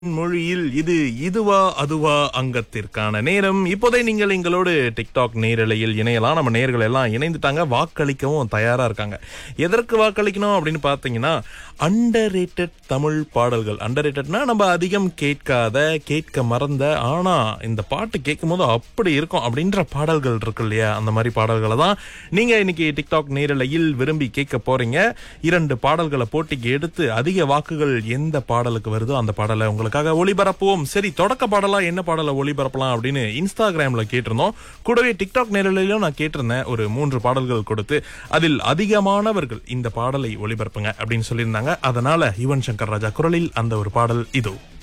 மொழியில் இது இதுவா அதுவா அங்கத்திற்கான நேரம் இப்போதே நீங்கள் எங்களோடு டிக்டாக் நேரலையில் இணையலாம் நம்ம நேர்கள் எல்லாம் இணைந்துட்டாங்க வாக்களிக்கவும் தயாரா இருக்காங்க எதற்கு வாக்களிக்கணும் அப்படின்னு பார்த்தீங்கன்னா அண்டர் தமிழ் பாடல்கள் அண்டர் நம்ம அதிகம் கேட்காத கேட்க மறந்த ஆனா இந்த பாட்டு கேட்கும் போது அப்படி இருக்கும் அப்படின்ற பாடல்கள் இருக்கு இல்லையா அந்த மாதிரி பாடல்களை தான் நீங்க இன்னைக்கு டிக்டாக் நேரலையில் விரும்பி கேட்க போறீங்க இரண்டு பாடல்களை போட்டிக்கு எடுத்து அதிக வாக்குகள் எந்த பாடலுக்கு வருதோ அந்த பாடலை உங்களுக்காக ஒளிபரப்புவோம் சரி தொடக்க பாடலா என்ன பாடலை ஒளிபரப்பலாம் அப்படின்னு இன்ஸ்டாகிராம்ல கேட்டிருந்தோம் கூடவே டிக்டாக் நேரலையிலும் நான் கேட்டிருந்தேன் ஒரு மூன்று பாடல்கள் கொடுத்து அதில் அதிகமானவர்கள் இந்த பாடலை ஒளிபரப்புங்க அப்படின்னு சொல்லியிருந்தாங்க அதனால யுவன் சங்கர் ராஜா குரலில் அந்த ஒரு பாடல் இதோ